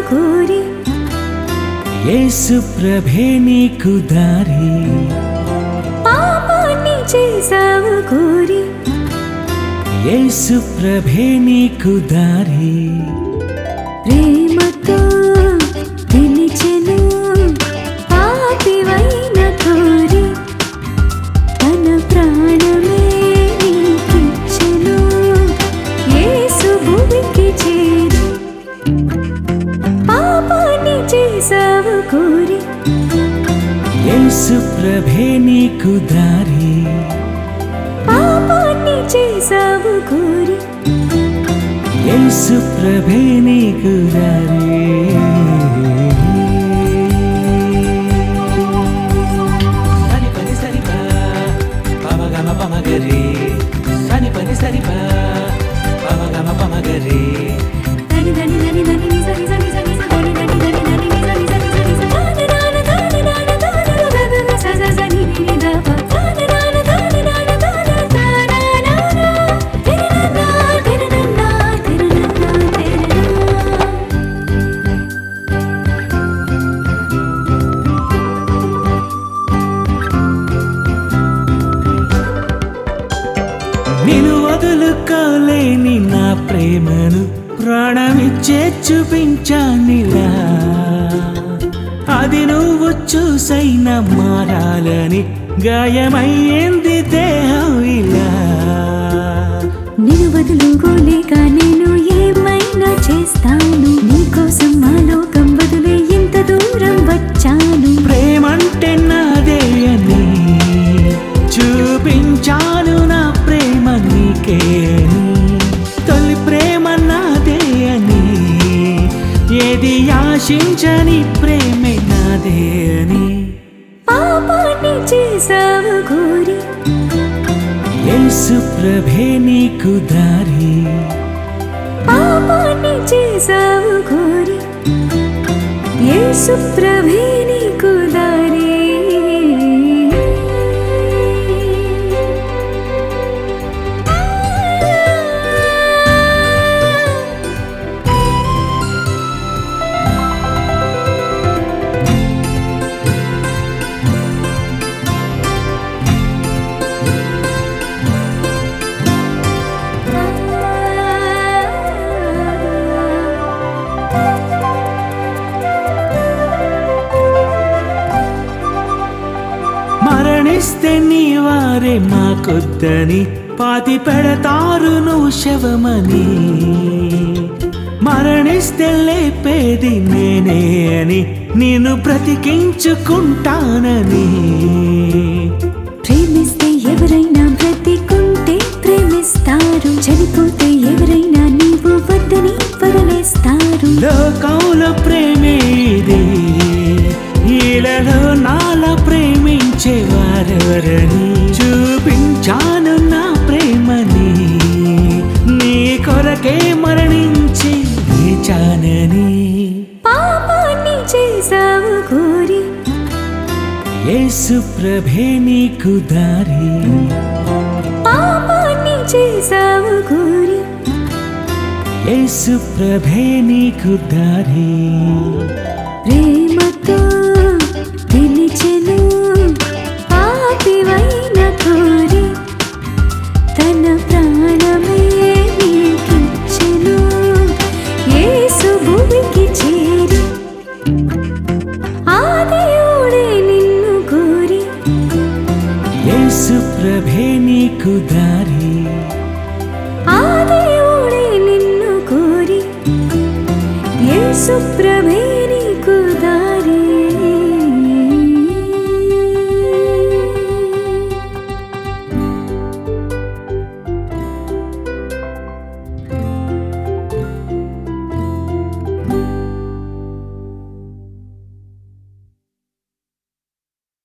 కోరి యేసు ప్రభే నీకు దారి పాపాన్ని చేసావు కోరి యేసు ప్రభే నీకు దారి ప్రేమతో పిలిచెను పాపివైన కోరి తన ప్రాణమే నీకిచ్చెను యేసు భూమికి చేరి పాపాన్ని చేసావు కోరి యేసు ప్రభే నీకు దారి పాపాన్ని చేసావు కోరి యేసు ప్రభే నీకు దారి సని పని సరి ప పమగమ పమగరి సని పని సరి ప పమగమ పమగరి దని దని దని దని ని సని సని సని స దని దని దని దని ని సని సని సని స తాన నాన తాన నాన తాన రు గ గ గ స స స ని ని ని ద ప తాన నాన తాన నాన తాన రు తాన నాన తెర నా తెర నా తెర నా తెర నా నేను వదులుకోలేని నా ప్రేమను ప్రాణమిచ్చే చూపించానిలా అది నువ్వు చూసైన మారాలని గాయమయ్యింది దేహం ఇలా నిన్ను వదులుకోలేక నేను ఏమైనా చేస్తాను నీకోసం మా లోకం వదిలే ఇంత దూరం వచ్చాను ప్రేమంటే నాదే అని చూపించాను నా ప్రేమ నీకే అని తొలి ప్రేమ నాదే అని ఏది ఆశించని ప్రేమే నాదే అని పాపాన్ని చేసావు కోరి యేసు ప్రభే నీకు దారి పాపాన్ని చేసావు కోరి యేసు ప్రభే నీకు దారి మరణిస్తే నీ వారే మాకొద్దని పాతి పెడతారు నువ్వు శవమని మరణిస్తే లేపేది నేనే అని నేను బ్రతికించుకుంటానని ప్రేమిస్తే ఎవరైనా బ్రతికుంటే ప్రేమిస్తారు చనిపోతే ఎవరైనా నీవు వద్దని వదిలేస్తారు లోకంలో ప్రేమే ఇది ఈలలో నాల ప్రేమించేవారెవరని చూపించాను నా ప్రేమని నీ కొరకే మరణించి లేచానని పాపాన్ని చేసావు కోరి యేసు ప్రభే నీకు దారి పాపాన్ని చేసావు కోరి యేసు ప్రభే నీకు దారి ప్రేమతో పిలిచెను పాపివైన కోరి తన ప్రాణమే నీకిచ్చెను యేసు భూమికి చేరి ఆదియోడే నిన్ను కోరి యేసు ప్రభే నీకు దారి